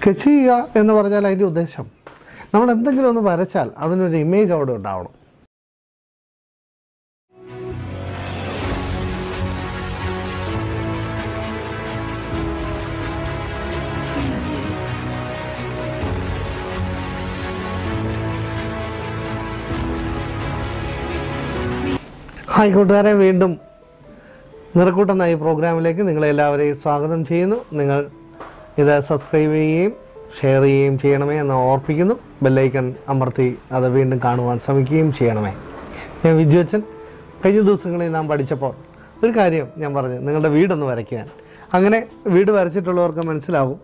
sketch ചെയ്യുക എന്ന് പറഞ്ഞാൽ അതിൻ്റെ ഉദ്ദേശം നമ്മൾ എന്തെങ്കിലും ഒന്ന് വരച്ചാൽ അതിനൊരു ഇമേജ് അവിടെ ഉണ്ടാവണം ഹായ് കൂട്ടുകാരെ വീണ്ടും നിറക്കൂട്ടെന്ന ഈ പ്രോഗ്രാമിലേക്ക് നിങ്ങളെല്ലാവരെയും സ്വാഗതം ചെയ്യുന്നു നിങ്ങൾ ഇത് സബ്സ്ക്രൈബ് ചെയ്യുകയും ഷെയർ ചെയ്യുകയും ചെയ്യണമേ എന്ന് ഓർപ്പിക്കുന്നു ബെല്ലൈക്കൺ അമർത്തി അത് വീണ്ടും കാണുവാൻ ശ്രമിക്കുകയും ചെയ്യണമേ ഞാൻ വിജുവച്ചൻ കഴിഞ്ഞ ദിവസങ്ങളിൽ നാം പഠിച്ചപ്പോൾ ഒരു കാര്യം ഞാൻ പറഞ്ഞു നിങ്ങളുടെ വീടൊന്ന് വരയ്ക്കാൻ അങ്ങനെ വീട് വരച്ചിട്ടുള്ളവർക്ക് മനസ്സിലാകും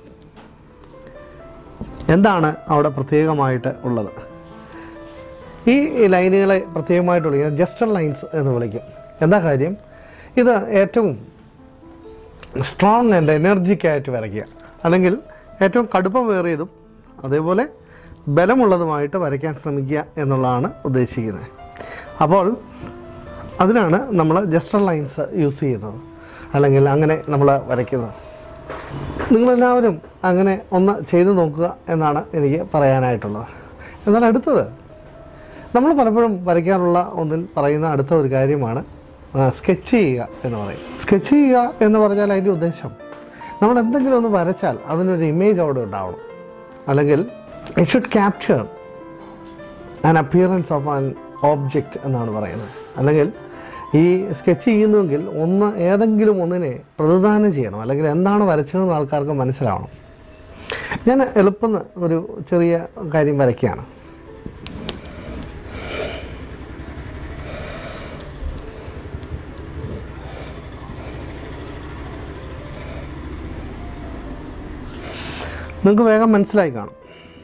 എന്താണ് അവിടെ പ്രത്യേകമായിട്ട് ഉള്ളത് ഈ ലൈനുകളെ പ്രത്യേകമായിട്ട് വിളിക്കുന്നത് ജസ്റ്റർ ലൈൻസ് എന്ന് വിളിക്കും എന്താ കാര്യം ഇത് ഏറ്റവും സ്ട്രോങ് ആൻഡ് എനർജിക് ആയിട്ട് വരയ്ക്കുക അല്ലെങ്കിൽ ഏറ്റവും കടുപ്പമേറിയതും അതേപോലെ ബലമുള്ളതുമായിട്ട് വരയ്ക്കാൻ ശ്രമിക്കുക എന്നുള്ളതാണ് ഉദ്ദേശിക്കുന്നത് അപ്പോൾ അതിനാണ് നമ്മൾ ജസ്റ്റർ ലൈൻസ് യൂസ് ചെയ്യുന്നത് അല്ലെങ്കിൽ അങ്ങനെ നമ്മൾ വരയ്ക്കുന്നത് നിങ്ങളെല്ലാവരും അങ്ങനെ ഒന്ന് ചെയ്തു നോക്കുക എന്നാണ് എനിക്ക് പറയാനായിട്ടുള്ളത് എന്നാൽ അടുത്തത് നമ്മൾ പലപ്പോഴും വരയ്ക്കാറുള്ള ഒന്നിൽ പറയുന്ന അടുത്ത ഒരു കാര്യമാണ് സ്കെച്ച് ചെയ്യുക എന്ന് പറയും സ്കെച്ച് ചെയ്യുക എന്ന് പറഞ്ഞാൽ അതിൻ്റെ ഉദ്ദേശം നമ്മൾ എന്തെങ്കിലും ഒന്ന് വരച്ചാൽ അതിനൊരു ഇമേജ് അവിടെ ഉണ്ടാവണം അല്ലെങ്കിൽ it should capture an appearance of an object എന്നാണ് പറയുന്നത് അല്ലെങ്കിൽ ഈ സ്കെച്ച് ചെയ്യുന്നുവെങ്കിൽ ഒന്ന് ഏതെങ്കിലും ഒന്നിനെ പ്രതിദാനം ചെയ്യണം അല്ലെങ്കിൽ എന്താണ് വരച്ചതെന്ന് ആൾക്കാർക്ക് മനസ്സിലാവണം ഞാൻ എളുപ്പം ഒരു ചെറിയ കാര്യം വരയ്ക്കുകയാണ് നിങ്ങൾക്ക് വേഗം മനസ്സിലായി കാണും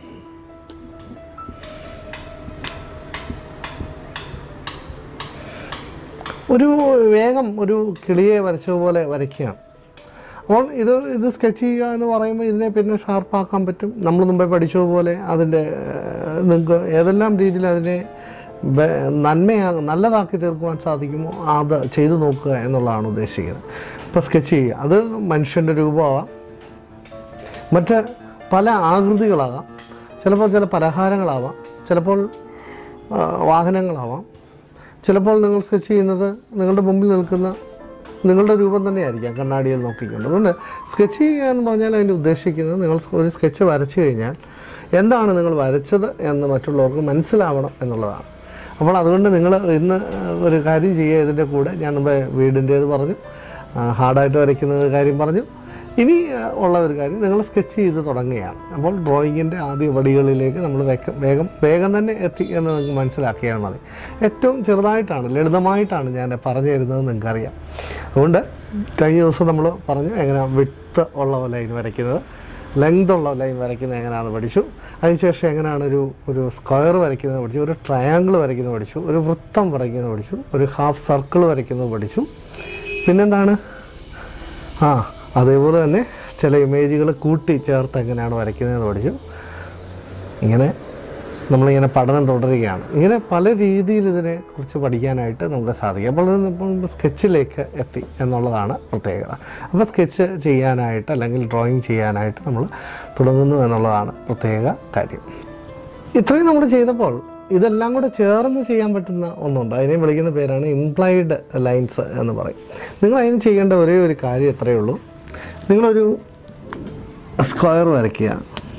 ഒരു വേഗം ഒരു കിളിയെ വരച്ചതുപോലെ വരയ്ക്കുകയാണ് അപ്പോൾ ഇത് ഇത് സ്കെച്ച് ചെയ്യുക എന്ന് പറയുമ്പോൾ ഇതിനെ പിന്നെ ഷാർപ്പാക്കാൻ പറ്റും നമ്മൾ മുമ്പേ പഠിച്ചതുപോലെ അതിൻ്റെ ഏഹ്, നിങ്ങൾക്ക് ഏതെല്ലാം രീതിയിൽ അതിനെ ബ- നന്മയാ നല്ലതാക്കി തീർക്കുവാൻ സാധിക്കുമോ അത് ചെയ്തു നോക്കുക എന്നുള്ളതാണ് ഉദ്ദേശിക്കുന്നത് ഇപ്പോൾ സ്കെച്ച് ചെയ്യുക അത് മനുഷ്യൻ്റെ രൂപമാവാം മറ്റ് പല ആകൃതികളാകാം ചിലപ്പോൾ ചില പലഹാരങ്ങളാവാം ചിലപ്പോൾ ആ, വാഹനങ്ങളാവാം ചിലപ്പോൾ നിങ്ങൾ സ്കെച്ച് ചെയ്യുന്നത് നിങ്ങളുടെ മുമ്പിൽ നിൽക്കുന്ന നിങ്ങളുടെ രൂപം തന്നെയായിരിക്കാം കണ്ണാടിയിൽ നോക്കിക്കൊണ്ട് അതുകൊണ്ട് സ്കെച്ച് ചെയ്യുക എന്ന് പറഞ്ഞാൽ അതിൻ്റെ ഉദ്ദേശിക്കുന്നത് നിങ്ങൾ ഒരു സ്കെച്ച് വരച്ചു കഴിഞ്ഞാൽ എന്താണ് നിങ്ങൾ വരച്ചത് എന്ന് മറ്റുള്ളവർക്ക് മനസ്സിലാവണം എന്നുള്ളതാണ് അപ്പോൾ അതുകൊണ്ട് നിങ്ങൾ ഇന്ന് ഒരു കാര്യം ചെയ്യുക ഇതിൻ്റെ കൂടെ ഞാൻ മുമ്പേ വീടിൻ്റേത് പറഞ്ഞു ആ, ഹാർഡായിട്ട് വരയ്ക്കുന്നത് കാര്യം പറഞ്ഞു ഇനി ആ, ഉള്ള ഒരു കാര്യം നിങ്ങൾ സ്കെച്ച് ചെയ്ത് തുടങ്ങുകയാണ് അപ്പോൾ ഡ്രോയിങ്ങിൻ്റെ ആദ്യ പടികളിലേക്ക് നമ്മൾ വേഗം വേഗം വേഗം തന്നെ എത്തി എന്ന് നിങ്ങൾക്ക് മനസ്സിലാക്കിയാൽ മതി ഏറ്റവും ചെറുതായിട്ടാണ് ലളിതമായിട്ടാണ് ഞാൻ പറഞ്ഞു തരുന്നത് നിങ്ങൾക്കറിയാം അതുകൊണ്ട് കഴിഞ്ഞ ദിവസം നമ്മൾ പറഞ്ഞു എങ്ങനെ വിട്ട് ഉള്ള ലൈൻ വരയ്ക്കുന്നത് ലെങ്ത് ഉള്ള ലൈൻ വരയ്ക്കുന്നത് എങ്ങനെയാണെന്ന് പഠിച്ചു അതിനുശേഷം എങ്ങനെയാണ് ഒരു ഒരു സ്ക്വയർ വരയ്ക്കുന്നത് പഠിച്ചു ഒരു ട്രയാങ്കിൾ വരയ്ക്കുന്നത് പഠിച്ചു ഒരു വൃത്തം വരയ്ക്കുന്നത് പഠിച്ചു ഒരു ഹാഫ് സർക്കിൾ വരയ്ക്കുന്നത് പഠിച്ചു പിന്നെന്താണ് ആ അതേപോലെ തന്നെ ചില ഇമേജുകൾ കൂട്ടി ചേർത്ത് എങ്ങനെയാണ് വരയ്ക്കുന്നതെന്ന് പഠിച്ചു ഇങ്ങനെ നമ്മളിങ്ങനെ പഠനം തുടരുകയാണ് ഇങ്ങനെ പല രീതിയിൽ ഇതിനെ കുറിച്ച് പഠിക്കാനായിട്ട് നമുക്ക് സാധിക്കും അപ്പോൾ ഇത് ഇപ്പം സ്കെച്ചിലേക്ക് എത്തി എന്നുള്ളതാണ് പ്രത്യേകത അപ്പോൾ സ്കെച്ച് ചെയ്യാനായിട്ട് അല്ലെങ്കിൽ ഡ്രോയിങ് ചെയ്യാനായിട്ട് നമ്മൾ തുടങ്ങുന്നു എന്നുള്ളതാണ് പ്രത്യേക കാര്യം ഇത്രയും നമ്മൾ ചെയ്തപ്പോൾ ഇതെല്ലാം കൂടെ ചേർന്ന് ചെയ്യാൻ പറ്റുന്ന ഒന്നുണ്ട് അതിനെ വിളിക്കുന്ന പേരാണ് ഇംപ്ലൈഡ് ലൈൻസ് എന്ന് പറയും നിങ്ങൾ അതിന് ചെയ്യേണ്ട ഒരേ ഒരു കാര്യം എത്രയേ ഉള്ളൂ നിങ്ങളൊരു സ്ക്വയർ വരയ്ക്കുക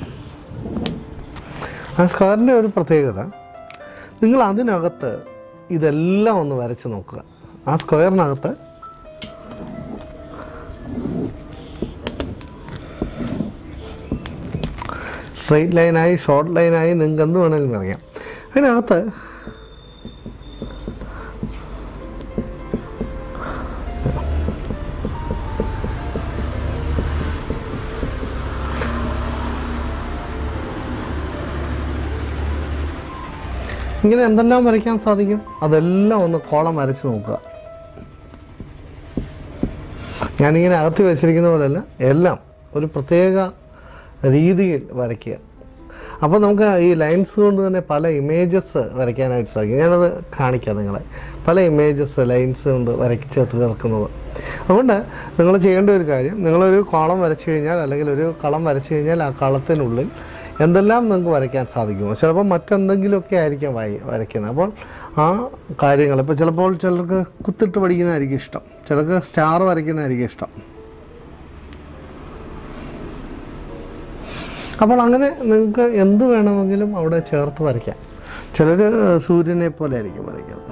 ആ സ്ക്വയറിൻ്റെ ഒരു പ്രത്യേകത നിങ്ങൾ അതിനകത്ത് ഇതെല്ലാം ഒന്ന് വരച്ച് നോക്കുക ആ സ്ക്വയറിനകത്ത് സ്ട്രെയിറ്റ് ലൈനായി ഷോർട്ട് ലൈനായി നിങ്ങൾക്ക് എന്ത് വേണമെങ്കിലും പറയാം അതിനകത്ത് ഇങ്ങനെ എന്തെല്ലാം വരയ്ക്കാൻ സാധിക്കും അതെല്ലാം ഒന്ന് കോളം വരച്ച് നോക്കുക ഞാനിങ്ങനെ അകത്തി വെച്ചിരിക്കുന്ന പോലെയല്ല എല്ലാം ഒരു പ്രത്യേക രീതിയിൽ വരയ്ക്കുക അപ്പോൾ നമുക്ക് ഈ ലൈൻസ് കൊണ്ട് തന്നെ പല ഇമേജസ് വരയ്ക്കാനായിട്ട് സാധിക്കും ഞാനത് കാണിക്കാം നിങ്ങളെ പല ഇമേജസ് ലൈൻസ് കൊണ്ട് വരയ്ച്ച് തീർക്കുന്നത് അതുകൊണ്ട് നിങ്ങൾ ചെയ്യേണ്ട ഒരു കാര്യം നിങ്ങളൊരു കോളം വരച്ചു കഴിഞ്ഞാൽ അല്ലെങ്കിൽ ഒരു കളം വരച്ചു കഴിഞ്ഞാൽ ആ കളത്തിനുള്ളിൽ എന്തെല്ലാം നിങ്ങൾക്ക് വരയ്ക്കാൻ സാധിക്കുമോ ചിലപ്പോൾ മറ്റെന്തെങ്കിലുമൊക്കെ ആയിരിക്കാം വായി വരയ്ക്കുന്നത് അപ്പോൾ ആ കാര്യങ്ങൾ ഇപ്പോൾ ചിലപ്പോൾ ചിലർക്ക് കുത്തിട്ട് പഠിക്കുന്നതായിരിക്കും ഇഷ്ടം ചിലർക്ക് സ്റ്റാർ വരയ്ക്കുന്നതായിരിക്കും ഇഷ്ടം അപ്പോൾ അങ്ങനെ നിങ്ങൾക്ക് എന്ത് വേണമെങ്കിലും അവിടെ ചേർത്ത് വരയ്ക്കാം ചിലർ സൂര്യനെ പോലെ ആയിരിക്കും വരയ്ക്കുന്നത്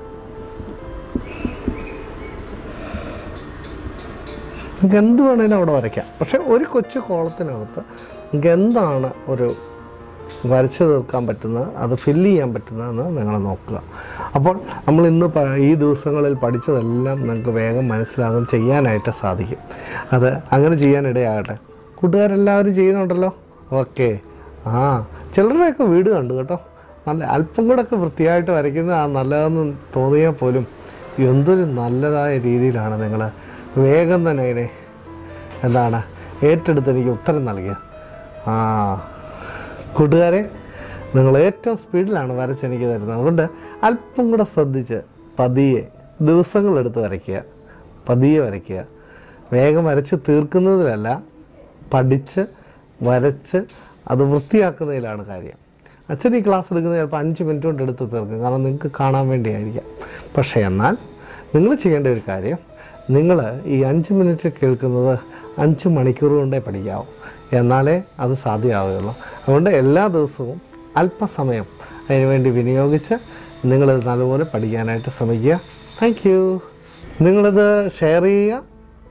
നിങ്ങൾക്ക് എന്ത് വേണേലും അവിടെ വരയ്ക്കാം പക്ഷെ ഒരു കൊച്ചു കോളത്തിനകത്ത് നിങ്ങൾക്ക് എന്താണ് ഒരു വരച്ചു തീർക്കാൻ പറ്റുന്നത് അത് ഫില്ല് ചെയ്യാൻ പറ്റുന്നതെന്ന് നിങ്ങൾ നോക്കുക അപ്പോൾ നമ്മൾ ഇന്ന് പ- ഈ ദിവസങ്ങളിൽ പഠിച്ചതെല്ലാം നിങ്ങൾക്ക് വേഗം മനസ്സിലാകും ചെയ്യാനായിട്ട് സാധിക്കും അത് അങ്ങനെ ചെയ്യാനിടയാകട്ടെ കൂട്ടുകാരെല്ലാവരും ചെയ്യുന്നുണ്ടല്ലോ ഓക്കെ ആ ചിലരുടെയൊക്കെ വീട് കണ്ടു കേട്ടോ നല്ല അല്പം കൂടെ ഒക്കെ വൃത്തിയായിട്ട് വരയ്ക്കുന്നത് ആ നല്ലതെന്ന് തോന്നിയാൽ പോലും എന്തൊരു നല്ലതായ രീതിയിലാണ് നിങ്ങൾ വേഗം തന്നെ അതിനെ എന്താണ് ഏറ്റെടുത്ത് എനിക്ക് ഉത്തരം നൽകിയത് ആ കൂട്ടുകാരെ നിങ്ങൾ ഏറ്റവും സ്പീഡിലാണ് വരച്ച് എനിക്ക് തരുന്നത് അതുകൊണ്ട് അല്പം കൂടെ ശ്രദ്ധിച്ച് പതിയെ ദിവസങ്ങളെടുത്ത് വരയ്ക്കുക പതിയെ വരയ്ക്കുക വേഗം വരച്ച് തീർക്കുന്നതിലല്ല പഠിച്ച് വരച്ച് അത് വൃത്തിയാക്കുന്നതിലാണ് കാര്യം അച്ഛൻ ഈ ക്ലാസ് എടുക്കുന്നത് ചിലപ്പോൾ അഞ്ച് മിനിറ്റ് കൊണ്ട് എടുത്ത് തീർക്കും കാരണം നിങ്ങൾക്ക് കാണാൻ വേണ്ടിയായിരിക്കാം പക്ഷേ എന്നാൽ നിങ്ങൾ ചെയ്യേണ്ട ഒരു കാര്യം നിങ്ങൾ ഈ അഞ്ച് മിനിറ്റ് കേൾക്കുന്നത് അഞ്ച് മണിക്കൂർ കൊണ്ടേ പഠിക്കാവൂ എന്നാലേ അത് സാധ്യമാവുകയുള്ളൂ അതുകൊണ്ട് എല്ലാ ദിവസവും അല്പസമയം അതിനുവേണ്ടി വിനിയോഗിച്ച് നിങ്ങളിത് നല്ലപോലെ പഠിക്കാനായിട്ട് ശ്രമിക്കുക താങ്ക് യു നിങ്ങളിത് ഷെയർ ചെയ്യുക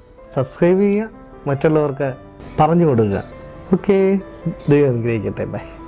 സബ്സ്ക്രൈബ് ചെയ്യുക മറ്റുള്ളവർക്ക് പറഞ്ഞു കൊടുക്കുക ഓക്കെ ദൈവം അനുഗ്രഹിക്കട്ടെ ബൈ